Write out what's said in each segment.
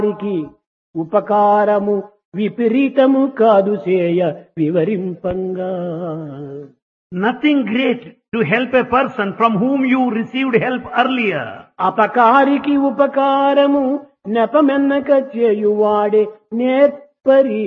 వారికి ఉపకారము విపరీతము కాదు చేయ వివరింపంగా Nothing great to help a person from whom you received help earlier. అపకారికి ఉపకారము నెపమెన్నక చేయువాడే నేర్పరి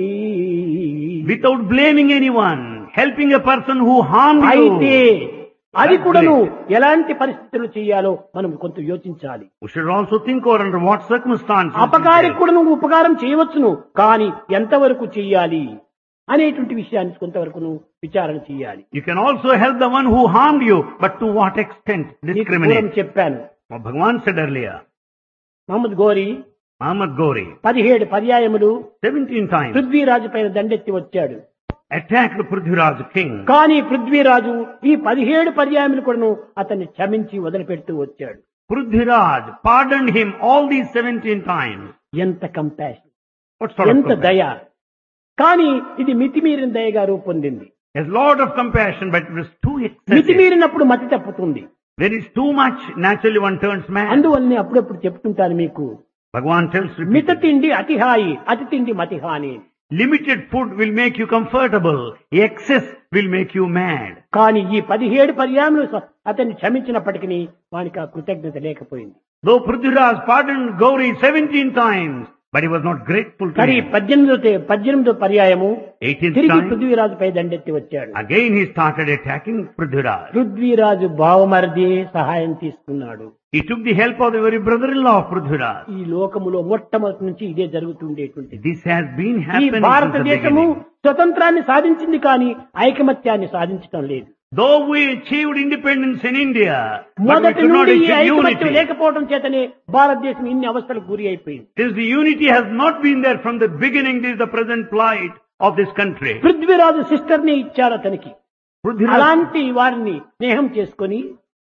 Without blaming anyone, helping a person who harmed అయితే you. అది That's కూడాను great. ఎలాంటి పరిస్థితులు చేయాలో మనం కొంత యోచించాలి We should also think over under what circumstances. we అపకారికి take. కూడా నువ్వు ఉపకారం చేయవచ్చును కానీ ఎంతవరకు చెయ్యాలి అనేటువంటి విషయాన్ని కొంతవరకు నువ్వు విచారణ చేయాలి You can also help the one who harmed you, but to what extent నీకు పూర్వం discriminate? చెప్పాను What Bhagavan said earlier, Mohammed గోరి Muhammad Gori, పదిహేడు పర్యాయములు 17 times పృథ్వీరాజు పైన దండెత్తి వచ్చాడు attacked Prithviraj king. కానీ పృథ్వీరాజు ఈ పదిహేడు పర్యాయములు కూడాను అతన్ని క్షమించి వదిలిపెడుతూ వచ్చాడు Prithviraj pardoned him all these 17 times. ఎంత కంపాషన్ What sort of ఎంత compassion? దయ కానీ ఇది మితిమీరిన దయగా రూపొందింది There's lot of compassion, but it was too excessive. మితిమీరినప్పుడు మతి తప్పుతుంది There is too much, naturally one turns mad. అందువల్లనే అప్పుడప్పుడు చెప్తుంటాను మీకు Bhagavan tells మిత repeatedly, తిండి అతి హాయి అతి తిండి మతి హాని limited food will make you comfortable, excess will make you mad. కానీ ఈ పదిహేడు పర్యాయములు స- అతన్ని క్షమించినప్పటికీ వానికి ఆ కృతజ్ఞత లేకపోయింది Though Prithviraj pardoned Gauri 17 times, but he was not grateful to మరి him. పద్దెనిమిదో తే- పద్దెనిమిదో పర్యాయము 18th తిరిగి time, పృథ్వీరాజుపై దండెత్తి వచ్చాడు again he started attacking Prithviraj. Prithviraj భావమరిది సహాయం తీసుకున్నాడు He took the help of the very brother-in-law of Prithviraj. ఈ లోకములో మొట్టమొదటి నుంచి ఇదే జరుగుతుండేటువంటిది This has been ఈ happening since the భారతదేశము beginning. స్వతంత్రాన్ని సాధించింది కానీ ఐకమత్యాన్ని సాధించటం లేదు Though we achieved independence in India, but we మొదటి could not నుండి ఈ achieve ఐకమత్యం unity. లేకపోవడం చేతనే భారతదేశం ఇన్ని అవస్థలకు గురి అయిపోయింది Since the unity has not been there from the beginning, this is the present plight of this country. Prithviraj sister ని ఇచ్చారు అతనికి Prithviraj, అలాంటి వారిని స్నేహం చేసుకొని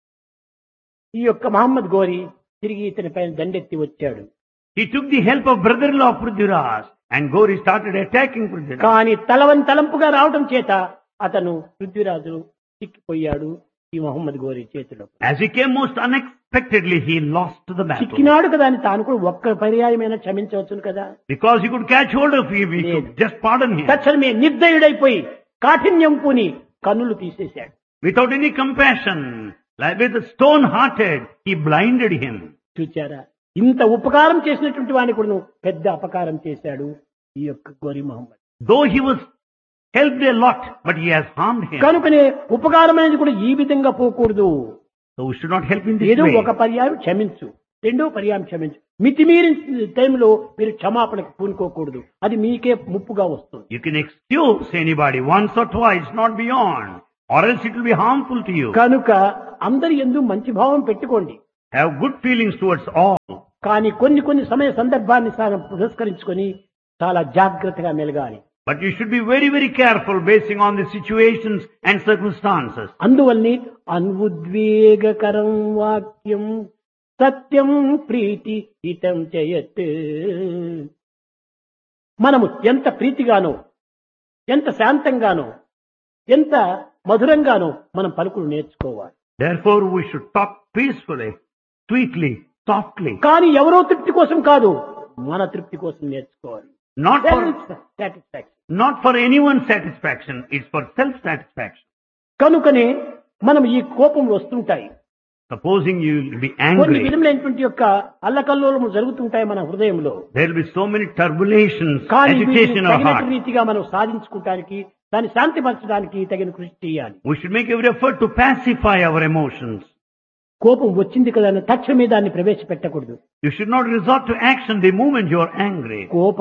ఈ యొక్క మహమ్మద్ గోరి తిరిగి ఇతని పైన దండెత్తి వచ్చాడు he took the help of brother-in-law of Prithviraj, and Gauri started attacking Prithviraj. కానీ తలవని తలంపుగా రావడం చేత అతను పృథ్వీరాజు చిక్కిపోయాడు ఈ మహమ్మద్ గోరి చేతిలో As he came most unexpectedly, he lost the battle. చిక్కినాడు కదా అని తాను కూడా ఒక్క పర్యాయమైనా క్షమించవచ్చును కదా Because he could catch hold of him, he could Yes. just pardon him. తక్షణమే నిర్దయుడైపోయి కాఠిన్యం పూని కన్నులు తీసేశాడు Without any compassion, like with a stone-hearted, he blinded him. చూచారా ఇంత ఉపకారం చేసినటువంటి వాడిని కూడా పెద్ద అపకారం చేశాడు ఈ యొక్క గోరి Mohammed Though he was helped a lot, but he has harmed him. కనుకనే ఉపకారం అనేది కూడా ఈ విధంగా పోకూడదు So we should not help in this ఏదో way. ఒక పర్యాయం క్షమించు రెండో పర్యాయం క్షమించు మితిమీరిన టైంలో మీరు క్షమాపణకు పూనుకోకూడదు అది మీకే ముప్పుగా వస్తుంది You can excuse anybody once or twice, not beyond, or else it will be harmful to you. కనుక అందరి ఎందు మంచి భావం పెట్టుకోండి Have good feelings towards all. కానీ కొన్ని కొన్ని సమయ సందర్భాన్ని సా- పురస్కరించుకొని చాలా జాగ్రత్తగా మెలగాలి But you should be very, very careful basing on the situations and circumstances. అందువల్లనే అన్వుద్వేగకరం వాక్యం సత్యం ప్రీతి హితం చేయత్ మనము ఎంత ప్రీతిగానో ఎంత శాంతంగానో ఎంత మధురంగానో మనం పలుకులు నేర్చుకోవాలి Therefore, we should talk peacefully, sweetly, softly. కానీ ఎవరో తృప్తి కోసం కాదు మన తృప్తి కోసం నేర్చుకోవాలి Not for, satisfaction not for anyone's satisfaction, it's for self-satisfaction. కనుకనే మనం ఈ కోపం వస్తుంటాయి Supposing you will be కొన్ని angry, విధములైనటువంటి యొక్క అల్లకల్లోలము జరుగుతుంటాయి మన హృదయంలో there will be so many turbulences, కానీ agitation వీటిని in our తగినటువంటి heart. రీతిగా మనం సాధించుకోవటానికి దాన్ని శాంతిపరచడానికి తగిన కృషి చేయాలి We should make every effort to pacify our emotions. కోపం వచ్చింది కదా అని తక్షణమే దాన్ని ప్రవేశపెట్టకూడదు You should not resort to action the moment you are angry. కోపం